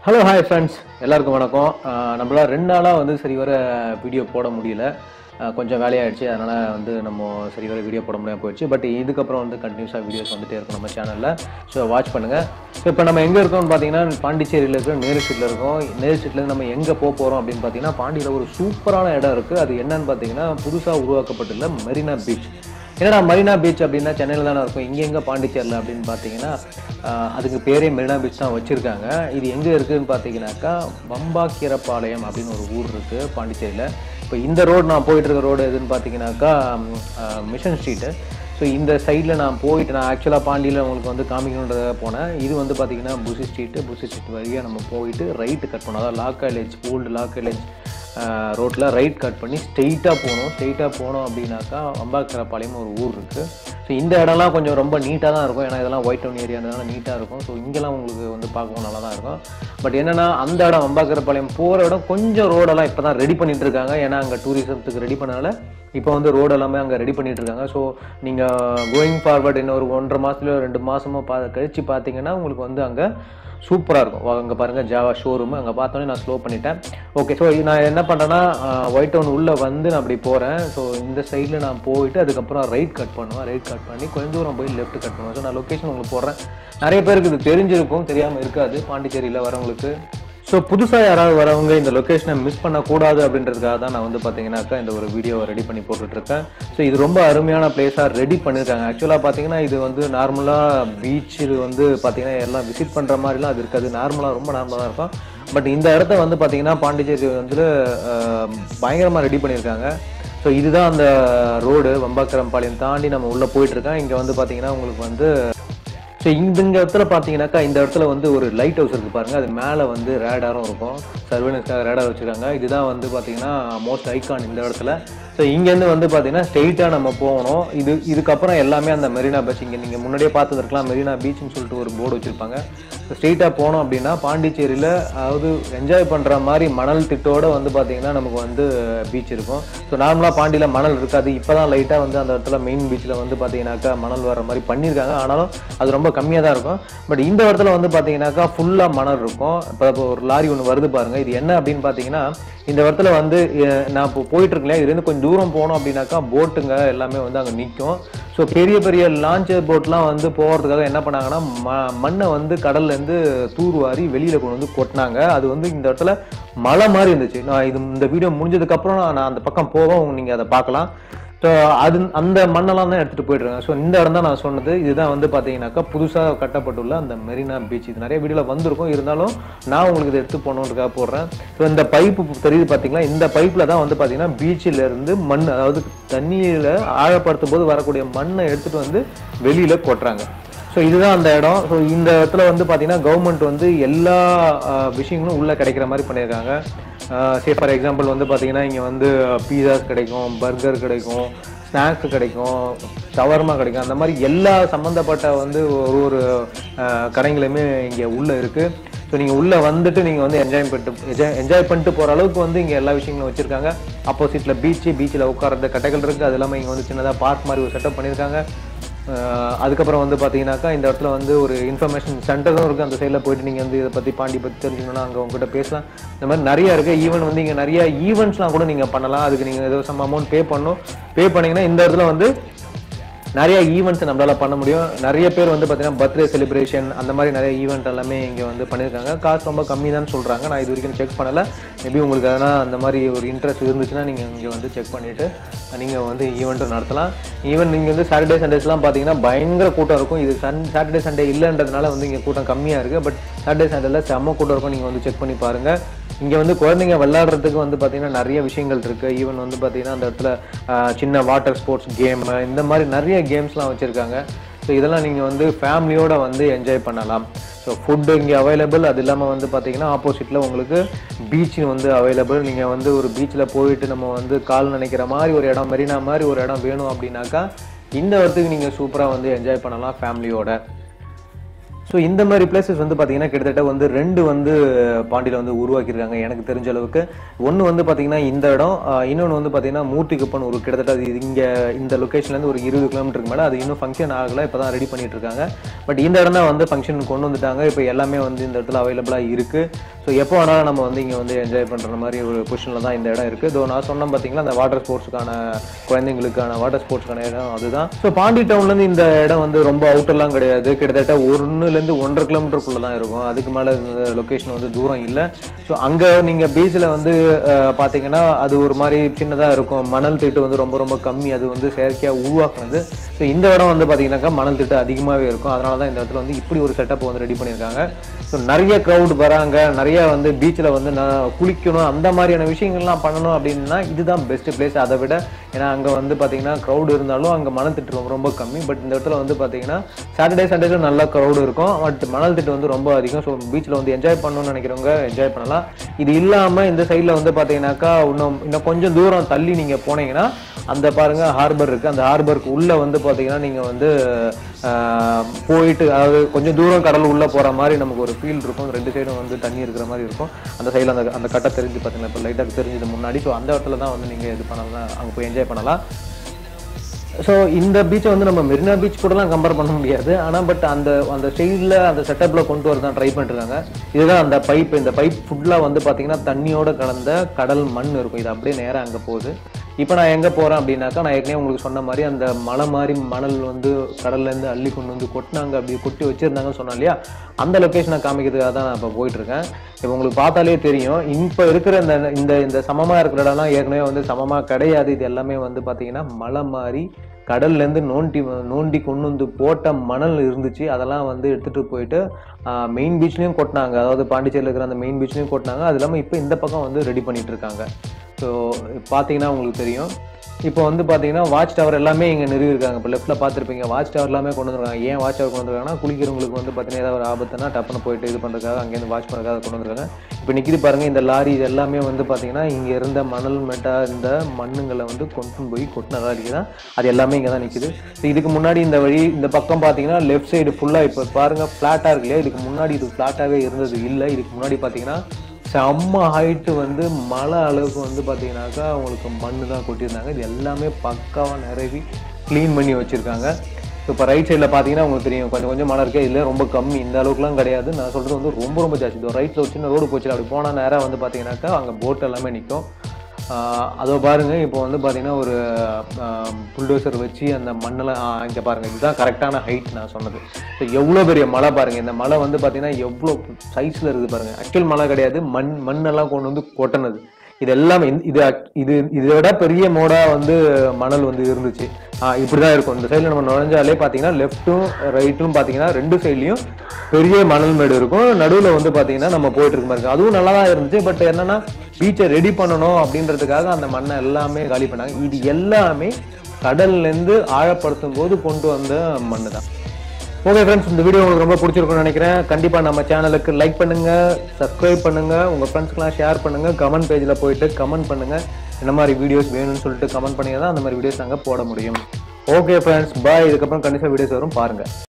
hello hi friends எல்லாருக்கும் வணக்கம் அஹ் நம்மளால ரெண்டு நாளாக வந்து சரி வர வீடியோ போட முடியல அஹ் கொஞ்சம் வேலையாயிடுச்சு அதனால் வந்து நம்ம சரி வர வீடியோ போட முடியாமல் போயிடுச்சு பட் இதுக்கப்புறம் வந்து கண்டினியூஸாக வீடியோஸ் வந்துட்டே இருக்கும் நம்ம சேனலில் ஸோ வாட்ச் பண்ணுங்கள் ஸோ இப்போ நம்ம எங்கே இருக்கோம்னு பார்த்தீங்கன்னா பாண்டிச்சேரியில் இருக்கிற நேரு ஸ்ட்ரீட்டில் இருக்கோம் நேரு ஸ்ட்ரீட்லேருந்து நம்ம எங்கே போக போகிறோம் அப்படின்னு பார்த்தீங்கன்னா பாண்டியில் ஒரு சூப்பரான இடம் இருக்குது அது என்னன்னு பார்த்தீங்கன்னா புதுசாக உருவாக்கப்பட்டுள்ள மெரினா பீச் என்னடா மரீனா பீச் அப்படின்னா சென்னையில் தானே இருக்கும் இங்கே எங்கே பாண்டிச்சேரியில் அப்படின்னு பார்த்தீங்கன்னா ஆஹ், அதுக்கு பேரே மெரினா பீச் தான் வச்சுருக்காங்க இது எங்கே இருக்குதுன்னு பார்த்தீங்கன்னாக்கா வம்பாக்கீரப்பாளையம் அப்படின்னு ஒரு ஊர் இருக்குது பாண்டிச்சேரியில் இப்போ இந்த ரோடு நான் போயிட்டு இருக்க ரோடு எதுன்னு பார்த்தீங்கன்னாக்கா ம், ஆஹ், மிஷன் ஸ்ட்ரீட்டு ஸோ இந்த சைடில் நான் போயிட்டு நான் ஆக்சுவலாக பாண்டியில் உங்களுக்கு வந்து காமிக்கணுன்றத போனேன் இது வந்து பார்த்தீங்கன்னா புசி ஸ்ட்ரீட்டு புசி ஸ்ட்ரீட் வழியாக நம்ம போயிட்டு ரைட்டு கட் பண்ணோம் அதாவது law college old law college ரோட்டில் ரைட் கட் பண்ணி ஸ்ட்ரெயிட்டாக போகணும் ஸ்ட்ரெயிட்டாக போனோம் அப்படின்னாக்கா அம்பாக்கரப்பாளையம் ஒரு ஊர் இருக்குது ஸோ இந்த இடம்லாம் கொஞ்சம் ரொம்ப நீட்டாக தான் இருக்கும் ஏன்னா இதெல்லாம் ஒயிட் டவுன் ஏரியானால நீட்டாக இருக்கும் ஸோ இங்கெல்லாம் உங்களுக்கு வந்து பார்க்கவும் நல்லா தான் இருக்கும் பட் என்னென்னா அந்த இடம் அம்பாக்கரப்பாளையம் போகிற இடம் கொஞ்சம் ரோடெல்லாம் இப்போ தான் ரெடி பண்ணிட்டு இருக்காங்க ஏன்னா அங்கே டூரிசத்துக்கு ரெடி பண்ணனால இப்போ வந்து ரோடு எல்லாமே அங்கே ரெடி பண்ணிட்டு இருக்காங்க ஸோ நீங்கள் கோயிங் ஃபார்வர்ட் இன்னும் ஒரு ஒன்றரை மாதத்துலையோ ரெண்டு மாதமோ பா கழிச்சு பார்த்தீங்கன்னா உங்களுக்கு வந்து அங்கே சூப்பராக இருக்கும் அங்கே பாருங்கள் ஜாவா ஷோரூம் அங்கே பார்த்தோன்னே நான் ஸ்லோ பண்ணிட்டேன் ஓகே ஸோ நான் என்ன பண்ணுறேன்னா ஒயிட் டவுன் உள்ளே வந்து நான் அப்படி போகிறேன் ஸோ இந்த சைடில் நான் போயிட்டு அதுக்கப்புறம் ரைட் கட் பண்ணுவேன் ரைட் கட் பண்ணி கொஞ்சம் தூரம் போய் லெஃப்ட் கட் பண்ணுவேன் ஸோ நான் லொக்கேஷன் உங்களுக்கு போடுறேன் நிறைய பேருக்கு இது தெரிஞ்சிருக்கும் தெரியாமல் இருக்காது பாண்டிச்சேரியில் வரவங்களுக்கு ஸோ புதுசாக யாராவது வரவங்க இந்த லொக்கேஷனை மிஸ் பண்ணக்கூடாது அப்படின்றதுக்காக தான் நான் வந்து பார்த்தீங்கன்னாக்கா இந்த ஒரு வீடியோவை ரெடி பண்ணி போட்டுட்ருக்கேன் ஸோ இது ரொம்ப அருமையான பிளேஸாக ரெடி பண்ணியிருக்காங்க ஆக்சுவலாக பார்த்தீங்கன்னா இது வந்து நார்மலாக பீச் இது வந்து பார்த்தீங்கன்னா எல்லாம் விசிட் பண்ணுற மாதிரிலாம் அது இருக்காது நார்மலாக ரொம்ப நார்மலாக தான் இருக்கும் பட் இந்த இடத்த வந்து பார்த்தீங்கன்னா பாண்டிச்சேரி வந்து பயங்கரமாக ரெடி பண்ணியிருக்காங்க ஸோ இதுதான் அந்த ரோடு வம்பாக்கரம் பாளையம் தாண்டி நம்ம உள்ளே போயிட்டுருக்கோம் இங்கே வந்து பார்த்தீங்கன்னா உங்களுக்கு வந்து ஸோ இந்த இந்த இடத்துல பார்த்தீங்கன்னாக்கா இந்த இடத்துல வந்து ஒரு லைட் ஹவுஸ் இருக்குது பாருங்கள் அது மேலே வந்து ரேடாரும் இருக்கும் சர்வேலன்ஸ்க்காக ரேடார் வச்சுருக்காங்க இதுதான் வந்து பார்த்தீங்கன்னா மோஸ்ட் ஐகான் இந்த இடத்துல ஸோ இங்கேருந்து வந்து பார்த்தீங்கன்னா ஸ்ட்ரெயிட்டாக நம்ம போகணும் இது இதுக்கப்புறம் எல்லாமே அந்த மெரினா பீச் இங்கே நீங்கள் முன்னாடியே பார்த்துருக்கலாம் மெரினா பீச்னு சொல்லிட்டு ஒரு போர்டு வச்சுருப்பாங்க ஸ்ட்ரெயிட்டாக போனோம் அப்படின்னா பாண்டிச்சேரியில் அதாவது என்ஜாய் பண்ணுற மாதிரி மணல் திட்டோட வந்து பார்த்தீங்கன்னா நமக்கு வந்து பீச் இருக்கும் ஸோ நார்மலாக பாண்டியில் மணல் இருக்காது இப்போ தான் லைட்டாக வந்து அந்த இடத்துல மெயின் பீச்சில் வந்து பார்த்தீங்கன்னாக்கா மணல் வர மாதிரி பண்ணியிருக்காங்க ஆனாலும் அது ரொம்ப கம்மியாக தான் இருக்கும் பட் இந்த இடத்துல வந்து பார்த்தீங்கன்னாக்கா ஃபுல்லாக மணல் இருக்கும் இப்போ இப்போ ஒரு லாரி ஒன்று வருது பாருங்கள் இது என்ன அப்படின்னு பார்த்தீங்கன்னா இந்த இடத்துல வந்து அஹ், நான் இப்போ போயிட்டு இருக்கேன் இதுலேருந்து கொஞ்சம் தூரம் போனோம் அப்படின்னாக்கா போட்டுங்க எல்லாமே வந்து அங்கே நிற்கும் ஸோ பெரிய பெரிய லான்ச்சர் போட்லாம் வந்து போகிறதுக்காக என்ன பண்ணாங்கன்னா ம மண்ணை வந்து கடல்லேருந்து தூர்வாரி வெளியில் கொண்டு வந்து கொட்டினாங்க அது வந்து இந்த இடத்துல மலை மாதிரி இருந்துச்சு நான் இது இந்த வீடியோ முடிஞ்சதுக்கப்புறம் நான் அந்த பக்கம் போவோம் நீங்கள் அதை பார்க்கலாம் ஸோ அது அந்த மண்ணெல்லாம் தான் எடுத்துகிட்டு போயிட்டுருக்காங்க ஸோ இந்த இடம் தான் நான் சொன்னது இதுதான் வந்து பார்த்தீங்கன்னாக்கா புதுசாக கட்டப்பட்டுள்ள அந்த மெரினா பீச் இது நிறைய வீடியோவில் வந்திருக்கும் இருந்தாலும் நான் உங்களுக்கு இதை எடுத்து போகணுன்றதுக்காக போடுறேன் ஸோ இந்த பைப்பு தெரியுது பார்த்தீங்களா இந்த பைப்பில் தான் வந்து பார்த்தீங்கன்னா பீச்சில் இருந்து மண் அதாவது தண்ணியில் ஆழப்படுத்தும் போது வரக்கூடிய மண்ணை எடுத்துகிட்டு வந்து வெளியில் கொட்டுறாங்க ஸோ இதுதான் அந்த இடம் ஸோ இந்த இடத்துல வந்து பார்த்தீங்கன்னா கவர்மெண்ட் வந்து எல்லா அஹ், விஷயங்களும் உள்ளே கிடைக்கிற மாதிரி பண்ணியிருக்காங்க சே ஃபார் எக்ஸாம்பிள் வந்து பார்த்தீங்கன்னா இங்கே வந்து பீஸாஸ் கிடைக்கும் பர்கர் கிடைக்கும் ஸ்நாக்ஸ் கிடைக்கும் ஷவர்மா கிடைக்கும் அந்த மாதிரி எல்லா சம்மந்தப்பட்ட வந்து ஒரு ஒரு அஹ், கடைங்களுமே இங்கே உள்ளே இருக்குது ஸோ நீங்கள் உள்ளே வந்துட்டு நீங்கள் வந்து என்ஜாய் பண்ணிட்டு என்ஜாய் பண்ணிட்டு போகிற அளவுக்கு வந்து இங்கே எல்லா விஷயங்களும் வச்சுருக்காங்க ஆப்போசிட்டில் பீச்சு பீச்சில் உட்கார்றது கட்டைகள் இருக்குது அது இல்லாமல் இங்கே வந்து சின்னதாக பார்க் மாதிரி ஒரு செட்டப் பண்ணியிருக்காங்க அஹ் அதுக்கப்புறம் வந்து பார்த்தீங்கன்னாக்கா இந்த இடத்துல வந்து ஒரு இன்ஃபர்மேஷன் சென்டரும் இருக்குது அந்த சைடில் போயிட்டு நீங்கள் வந்து இதை பற்றி பாண்டி பற்றி தெரிஞ்சுக்கணும்னா அங்கே உங்ககிட்ட பேசலாம் இந்த மாதிரி நிறைய இருக்குது ஈவன் வந்து இங்கே நிறைய ஈவெண்ட்ஸ்லாம் கூட நீங்கள் பண்ணலாம் அதுக்கு நீங்கள் ஏதோ சம் அமௌண்ட் பே பண்ணணும் பே பண்ணீங்கன்னா இந்த இடத்துல வந்து நிறைய ஈவெண்ட்ஸ் நம்மளால பண்ண முடியும் நிறைய பேர் வந்து பார்த்தீங்கன்னா பர்த்டே செலிப்ரேஷன் அந்த மாதிரி நிறைய ஈவெண்ட் எல்லாமே இங்கே வந்து பண்ணியிருக்காங்க காசு ரொம்ப கம்மி தான் சொல்கிறாங்க நான் இது வரைக்கும் செக் பண்ணலை மேபி உங்களுக்கு எதனா அந்த மாதிரி ஒரு இன்ட்ரெஸ்ட் இருந்துச்சுன்னா நீங்கள் இங்கே வந்து செக் பண்ணிவிட்டு நீங்கள் வந்து ஈவெண்ட்டும் நடத்தலாம் ஈவன் நீங்கள் வந்து சாட்டர்டே சண்டேஸ்லாம் பார்த்தீங்கன்னா பயங்கர கூட்டம் இருக்கும் இது சன் சாட்டர்டே சண்டே இல்லைன்றதுனால வந்து இங்கே கூட்டம் கம்மியாக இருக்குது பட் சாட்டர்டே சண்டேல செம்ம கூட்டம் இருக்கும் நீங்கள் வந்து செக் பண்ணி பாருங்கள் இங்கே வந்து குழந்தைங்க விளையாடுறதுக்கு வந்து பார்த்தீங்கன்னா நிறைய விஷயங்கள் இருக்குது ஈவன் வந்து பார்த்தீங்கன்னா அந்த இடத்துல ஆஹ், சின்ன வாட்டர் ஸ்போர்ட்ஸ் கேம் இந்த மாதிரி நிறைய கேம்ஸ்லாம் வச்சுருக்காங்க ஸோ இதெல்லாம் நீங்கள் வந்து ஃபேமிலியோட வந்து என்ஜாய் பண்ணலாம் ஸோ ஃபுட்டு இங்கே அவைலபிள் அது இல்லாமல் வந்து பார்த்தீங்கன்னா ஆப்போசிட்டில் உங்களுக்கு பீச் வந்து அவைலபிள் நீங்கள் வந்து ஒரு பீச்சில் போயிட்டு நம்ம வந்து கால் நினைக்கிற மாதிரி ஒரு இடம் மெரினா மாதிரி ஒரு இடம் வேணும் அப்படின்னாக்கா இந்த இடத்துக்கு நீங்கள் சூப்பராக வந்து என்ஜாய் பண்ணலாம் ஃபேமிலியோட ஸோ இந்த மாதிரி பிளேசஸ் வந்து பார்த்தீங்கன்னா கிட்டத்தட்ட வந்து ரெண்டு வந்து பாண்டியில் வந்து உருவாக்கியிருக்காங்க எனக்கு தெரிஞ்ச அளவுக்கு ஒன்று வந்து பார்த்தீங்கன்னா இந்த இடம் இன்னொன்று வந்து பார்த்தீங்கன்னா மூர்த்திக்குப்பன் ஒரு கிட்டத்தட்ட அது இங்கே இந்த லொக்கேஷன்லேருந்து ஒரு இருபது கிலோமீட்டருக்கு மேலே அது இன்னும் ஃபங்க்ஷன் ஆகலை இப்போ தான் ரெடி பண்ணிட்டு இருக்காங்க பட் இந்த இடம் தான் வந்து ஃபங்க்ஷன் கொண்டு வந்துட்டாங்க இப்போ எல்லாமே வந்து இந்த இடத்துல அவைலபிளாக இருக்குது ஸோ எப்போ வேணாலும் நம்ம வந்து இங்கே வந்து என்ஜாய் பண்ணுற மாதிரி ஒரு பொசிஷனில் தான் இந்த இடம் இருக்குது இதோ நான் சொன்னேன் பார்த்தீங்களா அந்த வாட்டர் ஸ்போர்ட்ஸுக்கான குழந்தைங்களுக்கான வாட்டர் ஸ்போர்ட்ஸ்க்கான இடம் அதுதான் ஸோ பாண்டி டவுன்லேருந்து இந்த இடம் வந்து ரொம்ப அவுட்டர்லாம் கிடையாது கிட்டத்தட்ட ஒன்றுலேருந்து ஒன்றரை கிலோமீட்டருக்குள்ளே தான் இருக்கும் அதுக்கு மேலே இந்த லொக்கேஷன் வந்து தூரம் இல்லை ஸோ அங்கே நீங்கள் பீச்சில் வந்து அஹ், பார்த்தீங்கன்னா அது ஒரு மாதிரி சின்னதாக இருக்கும் மணல் திட்டு வந்து ரொம்ப ரொம்ப கம்மி அது வந்து செயற்கையாக உருவாக்குனது ஸோ இந்த இடம் வந்து பார்த்தீங்கன்னாக்கா மணல் திட்டு அதிகமாகவே இருக்கும் அதனால தான் இந்த இடத்துல வந்து இப்படி ஒரு செட்டப் வந்து ரெடி பண்ணியிருக்காங்க ஸோ நிறைய க்ரௌட் வராங்க நிறைய வந்து பீச்சில் வந்து நான் குளிக்கணும் அந்த மாதிரியான விஷயங்கள்லாம் பண்ணணும் அப்படின்னா இதுதான் பெஸ்ட் பிளேஸ் அதை விட ஏன்னா அங்கே வந்து பார்த்தீங்கன்னா க்ரௌட் இருந்தாலும் அங்கே மணல் திட்டு ரொம்ப ரொம்ப கம்மி பட் இந்த இடத்துல வந்து பார்த்தீங்கன்னா சாட்டர்டே சண்டேல நல்ல க்ரௌடு இருக்கும் பட் மணல் திட்டு வந்து ரொம்ப அதிகம் ஸோ பீச்சில் வந்து என்ஜாய் பண்ணணும்னு நினைக்கிறவங்க என்ஜாய் பண்ணலாம் இது இல்லாமல் இந்த சைடில் வந்து பார்த்தீங்கன்னாக்கா இன்னும் இன்னும் கொஞ்சம் தூரம் தள்ளி நீங்கள் போனீங்கன்னா அந்த பாருங்க ஹார்பர் இருக்கு அந்த ஹார்பருக்கு உள்ள வந்து பார்த்தீங்கன்னா நீங்க வந்து ஆஹ், போயிட்டு அதாவது கொஞ்சம் தூரம் கடல் உள்ள போற மாதிரி நமக்கு ஒரு ஃபீல் இருக்கும் ரெண்டு சைடும் வந்து தண்ணி இருக்கிற மாதிரி இருக்கும் அந்த சைடில் அந்த அந்த கட்டை தெரிஞ்சு பார்த்தீங்கன்னா இப்போ லைட்டாக தெரிஞ்சது முன்னாடி ஸோ அந்த இடத்துல தான் வந்து நீங்க இது பண்ணலாம் அங்கே போய் என்ஜாய் பண்ணலாம் ஸோ இந்த பீச்சை வந்து நம்ம மெரினா பீச் கூடலாம் கம்பேர் பண்ண முடியாது ஆனால் பட் அந்த அந்த ஸ்டைலில் அந்த செட்டப்பில் கொண்டு வர தான் ட்ரை பண்ணிருக்காங்க இதுதான் அந்த பைப் இந்த பைப் ஃபுல்லாக வந்து பார்த்தீங்கன்னா தண்ணியோட கலந்த கடல் மண் இருக்கும் இது அப்படியே நேராக அங்கே போகுது இப்போ நான் எங்கே போகிறேன் அப்படின்னாக்கா நான் ஏற்கனவே உங்களுக்கு சொன்ன மாதிரி அந்த மலை மாதிரி மணல் வந்து கடல்லேருந்து அள்ளி கொண்டு வந்து கொட்டினாங்க அப்படி கொட்டி வச்சுருந்தாங்கன்னு சொன்னேன் இல்லையா அந்த லொக்கேஷனை காமிக்கிறதுக்காக தான் நான் இப்போ போயிட்டுருக்கேன் இப்போ உங்களுக்கு பார்த்தாலே தெரியும் இப்போ இருக்கிற இந்த இந்த இந்த சமமாக இருக்கிற இடம்லாம் ஏற்கனவே வந்து சமமாக கிடையாது இது எல்லாமே வந்து பார்த்தீங்கன்னா மலை மாதிரி கடல்லேருந்து நோண்டி நோண்டி கொண்டு வந்து போட்ட மணல் இருந்துச்சு அதெல்லாம் வந்து எடுத்துகிட்டு போயிட்டு மெயின் பீச்லேயும் கொட்டினாங்க அதாவது பாண்டிச்சேரியில் இருக்கிற அந்த மெயின் பீச்லேயும் கொட்டினாங்க அது இல்லாமல் இப்போ இந்த பக்கம் வந்து ரெடி பண்ணிட்டு இருக்காங்க ஸோ பார்த்தீங்கன்னா உங்களுக்கு தெரியும் இப்போ வந்து பார்த்தீங்கன்னா வாட்ச் டவர் எல்லாமே இங்கே நிறுவிருக்காங்க இப்போ லெஃப்ட்டில் பார்த்துருப்பீங்க வாட்ச் டவர் எல்லாமே கொண்டு வந்துருக்காங்க ஏன் வாட்ச் டவர் கொண்டு வந்துருக்காங்கன்னா குளிக்கிறவங்களுக்கு வந்து பார்த்தீங்கன்னா ஏதாவது ஒரு ஆபத்துனா டப்புன்னு போயிட்டு இது பண்ணுறதுக்காக அங்கேருந்து வாட்ச் பண்ணுறதுக்காக கொண்டு வந்துருக்காங்க இப்போ நிற்கிது பாருங்க இந்த லாரி இது எல்லாமே வந்து பார்த்தீங்கன்னா இங்கே இருந்த மணல் மெட்டா இந்த மண்ணுங்களை வந்து கொண்டு போய் கொட்டின லாரி தான் அது எல்லாமே இங்கே தான் நிற்கிது இதுக்கு முன்னாடி இந்த வழி இந்த பக்கம் பார்த்தீங்கன்னா லெஃப்ட் சைடு ஃபுல்லாக இப்போ பாருங்க ஃப்ளாட்டாக இருக்கு இல்லையா இதுக்கு முன்னாடி இது ஃப்ளாட்டாகவே இருந்தது இல்லை இதுக்கு முன்னாடி பார்த்தீங்கன்னா செம்ம ஹைட்டு வந்து மழை அளவுக்கு வந்து பார்த்தீங்கன்னாக்கா அவங்களுக்கு மண்ணு தான் கொட்டியிருந்தாங்க இது எல்லாமே பக்காவாக நிரவி க்ளீன் பண்ணி வச்சுருக்காங்க இப்போ ரைட் சைடில் பார்த்தீங்கன்னா உங்களுக்கு தெரியும் கொஞ்சம் கொஞ்சம் மழை இருக்கே இல்லை ரொம்ப கம்மி இந்த அளவுக்குலாம் கிடையாது நான் சொல்கிறது வந்து ரொம்ப ரொம்ப ஜாஸ்தி இதோ ரைட்டில் ஒரு சின்ன ரோடு போச்சு அப்படி போனால் நேராக வந்து பார்த்தீங்கன்னாக்கா அங்கே போட் எல்லாமே நிற்கும் அதோ பாருங்க இப்போ வந்து பார்த்தீங்கன்னா ஒரு புல்டோசர் வச்சு அந்த மண்ணெல்லாம் இங்கே பாருங்க இதுதான் கரெக்டான ஹைட் நான் சொன்னது ஸோ எவ்வளோ பெரிய மலை பாருங்க இந்த மலை வந்து பார்த்தீங்கன்னா எவ்வளோ சைஸில் இருக்குது பாருங்க ஆக்சுவல் மலை கிடையாது மண் மண்ணெல்லாம் கொண்டு வந்து கொட்டினது இது எல்லாமே இந்த- இது act- இது இதை விட பெரிய மோடா வந்து மணல் வந்து இருந்துச்சு ஆஹ் இப்படிதான் இருக்கும் இந்த சைடில் நம்ம நுழைஞ்சாலே பார்த்தீங்கன்னா லெஃப்ட்டும் ரைட்டும் பார்த்தீங்கன்னா ரெண்டு சைட்லையும் பெரிய மணல் மேடு இருக்கும் நடுவில் வந்து பார்த்தீங்கன்னா நம்ம போயிட்டு இருக்க மாதிரி இருக்கும் அதுவும் நல்லா தான் இருந்துச்சு பட் என்னன்னா பீச்சை ரெடி பண்ணணும் அப்படின்றதுக்காக அந்த மண்ணை எல்லாமே காலி பண்ணாங்க இது எல்லாமே கடல்லேருந்து ஆழப்படுத்தும் போது கொண்டு வந்த மண்ணு தான் ஓகே ஃப்ரெண்ட்ஸ் இந்த வீடியோ உங்களுக்கு ரொம்ப பிடிச்சிருக்கும்னு நினைக்கிறேன் கண்டிப்பா நம்ம சேனலுக்கு லைக் பண்ணுங்க சப்ஸ்கிரைப் பண்ணுங்க உங்க ஃப்ரெண்ட்ஸ்க்குலாம் ஷேர் பண்ணுங்க கமெண்ட் பேஜ்ல போயிட்டு கமெண்ட் பண்ணுங்க என்ன மாதிரி வீடியோஸ் வேணும்னு சொல்லிட்டு கமெண்ட் பண்ணி தான் அந்த மாதிரி வீடியோஸ் நாங்கள் போட முடியும் ஓகே ஃப்ரெண்ட்ஸ் பாய் இதுக்கப்புறம் கண்டிப்பாக வீடியோஸ் வரும் பாருங்க